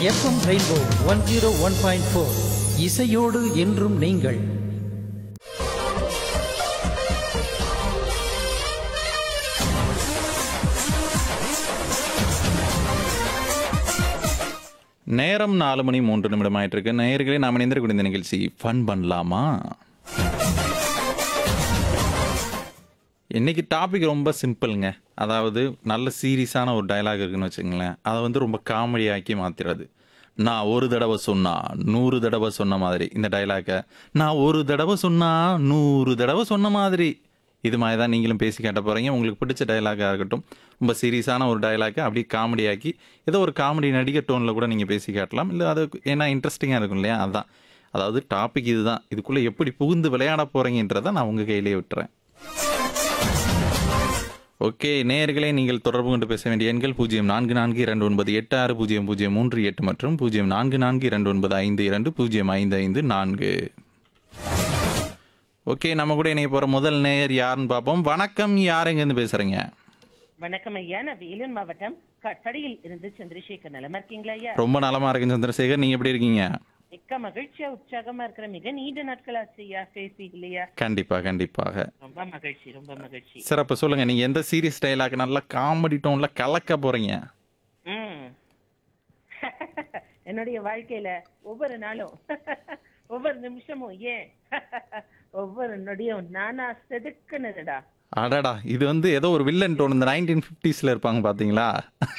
FM Rainbow one zero one point four இசையோடு என்றும் நீங்கள் நேரம் நாலு மணி மூன்று நிமிடம் ஆயிட்டு இருக்கு நேயர்களே நாம் இணைந்திருக்கூடிய இந்த நிகழ்ச்சி ஃபன் பண்ணலாமா இன்னைக்கு டாபிக் ரொம்ப சிம்பிளுங்க அதாவது நல்ல சீரியஸான ஒரு டயலாக் இருக்குன்னு வச்சுங்களேன் அதை வந்து ரொம்ப காமெடியாக்கி மாத்திரது நான் ஒரு தடவை சொன்னா நூறு தடவை சொன்ன மாதிரி இந்த டயலாக்கை நான் ஒரு தடவை சொன்னா நூறு தடவை சொன்ன மாதிரி இது மாதிரி தான் நீங்களும் பேசி காட்ட போகிறீங்க உங்களுக்கு பிடிச்ச டயலாக்காக இருக்கட்டும் ரொம்ப சீரியஸான ஒரு டயலாக்கை அப்படியே காமெடியாக்கி ஏதோ ஒரு காமெடி நடிகர் டோனில் கூட நீங்கள் பேசி காட்டலாம் இல்லை அது ஏன்னா இன்ட்ரெஸ்டிங்காக இருக்கும் இல்லையா அதுதான் அதாவது டாபிக் இதுதான் இதுக்குள்ளே எப்படி புகுந்து விளையாட போகிறீங்கன்றதை நான் உங்கள் கையிலேயே விட்டுறேன் ஓகே நேயர்களே நீங்கள் தொடர்பு கொண்டு பேச வேண்டிய எண்கள் பூஜ்ஜியம் நான்கு நான்கு இரண்டு ஒன்பது எட்டு ஆறு பூஜ்ஜியம் பூஜ்ஜியம் மூன்று எட்டு மற்றும் பூஜ்ஜியம் நான்கு நான்கு இரண்டு ஒன்பது ஐந்து இரண்டு பூஜ்ஜியம் ஐந்து ஐந்து நான்கு ஓகே நம்ம கூட இணைய போகிற முதல் நேயர் யாருன்னு பார்ப்போம் வணக்கம் யார் எங்கேருந்து பேசுகிறீங்க வணக்கம் ஐயா நான் வேலூர் மாவட்டம் கட்டடியில் இருந்து சந்திரசேகர் நலமா இருக்கீங்களா ஐயா ரொம்ப நலமாக இருக்கேன் சந்திரசேகர் நீங்கள் எப்படி இருக்கீங்க மிக்க மகிழ்ச்சியா உற்சாகமா இருக்கிற மிக நீண்ட நாட்கள் ஆச்சு ஐயா பேசி இல்லையா கண்டிப்பாக கண்டிப்பாக ரொம்ப மகிழ்ச்சி ரொம்ப மகிழ்ச்சி சிறப்பு சொல்லுங்கள் நீங்கள் எந்த சீரியஸ் டைலாக் நல்லா காமெடி டோனில் கலக்க போகிறீங்க ம் என்னுடைய வாழ்க்கையில ஒவ்வொரு நாளும் ஒவ்வொரு நிமிஷமும் ஏன் ஒவ்வொரு நொடியும் நானா செதுக்குனதுடா அடடா இது வந்து ஏதோ ஒரு வில்லன் டோன் இந்த நைன்டீன் ஃபிஃப்டிஸில் இருப்பாங்க பார்த்தீங்களா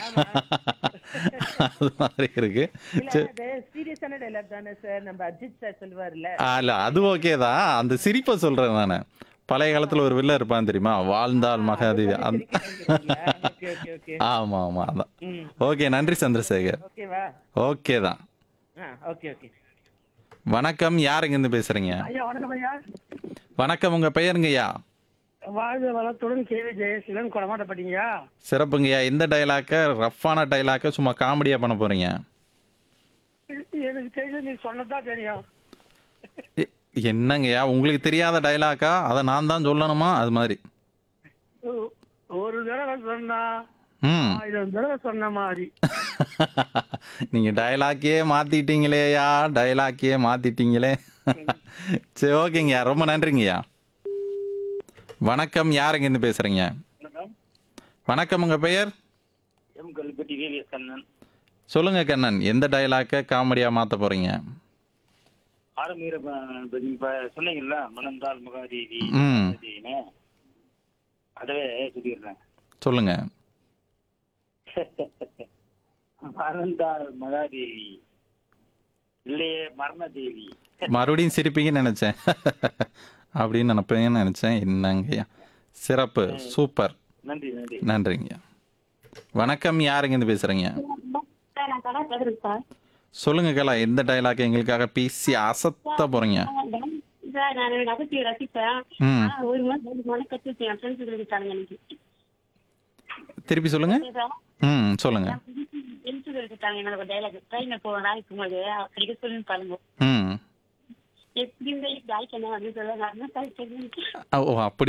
அது மாதிரி இருக்கு இல்ல அது சீரியஸான டைலாக் தானே சார் நம்ம அஜித் சார் சொல்லுவார்ல அல்ல அது ஓகே தான் அந்த சிரிப்பை சொல்றேன் நானு பழைய காலத்துல ஒரு வில்ல இருப்பான் தெரியுமா வாழ்ந்தால் மகாதேவி அந்த ஓகே ஓகே ஓகே ஆமா ஆமா அதான் ம் ஓகே நன்றி சந்திரசேகர் ஓகேவா ஓகே தான் ஆ ஓகே ஓகே வணக்கம் யார் இருந்து பேசுறீங்க ஐயா வணக்கம் ஐயா வணக்கம் உங்க பெயருங்கய்யா வாழ்க வளத்துடன் கேவி ஜெயசீலன் கொடமாட்டப்பட்டீங்க சிறப்புங்கய்யா எந்த டைலாக்க ரஃப்பான டைலாக்க சும்மா காமெடியா பண்ண போறீங்க எனக்கு தெரிஞ்சு நீ சொன்னதான் தெரியும் எ- என்னங்கய்யா உங்களுக்கு தெரியாத டைலாக்கா அதை நான் தான் சொல்லணுமா அது மாதிரி ஒ- ஒரு தடவை சொன்னா ம் ஆயிரம் தடவை சொன்ன மாதிரி நீங்க டயலாக்கே மாத்திட்டீங்களேயா டயலாக்கே மாத்திட்டீங்களே சரி ஓகேங்கய்யா ரொம்ப நன்றிங்கய்யா வணக்கம் யார் இருந்து பேசுறீங்க வணக்கம் உங்க பெயர் எம் கல்பட்டி விவிஎஸ் கண்ணன் சொல்லுங்க கண்ணன் எந்த டயலாக்க காமெடியா மாத்த போறீங்க ஆரம்பீர இப்ப சொன்னீங்கல்ல மணந்தால் மகாதேவி ம். மகாதேவின்னு. அதவே சொல்லிடுறேன் சொல்லுங்க மணந்தால் மகாதேவி இல்லையே மரணதேவி மறுபடியும் சிரிப்பீங்கன்னு நினைச்சேன் அப்படின்னு நினைப்பீங்கன்னு நினைச்சேன் என்னங்கய்யா சிறப்பு சூப்பர் நன்றி நன்றி நன்றிங்கய்யா வணக்கம் யார் இருந்து பேசுறீங்க சார் நான் கடை பேசுறேன் சார் சொல்லுங்க கலா எந்த டயலாக் எங்களுக்காக பேசி அசத்த போறீங்க சார் நான் என்னோட அகத்தியை ரசிப்பேன் ம் ஆனா ஒரு மாதம் ரெண்டு மாதம் கற்றுச்சு என் ஃப்ரெண்ட்ஸ் இருக்காங்க எனக்கு திருப்பி சொல்லுங்க ம் சொல்லுங்க ஃப்ரெண்ட்ஸ் இருக்காங்க என்னோட டைலாக் ட்ரெயினில் போவேன் நாளைக்கு போது அடிக்க சொல்லி பாருங்க ம் எப்படி இந்த டாய்க்கு என்ன அப்படின்னு சொல்லுவாங்க அதான் சார் தெரியும் ஓ அப்படி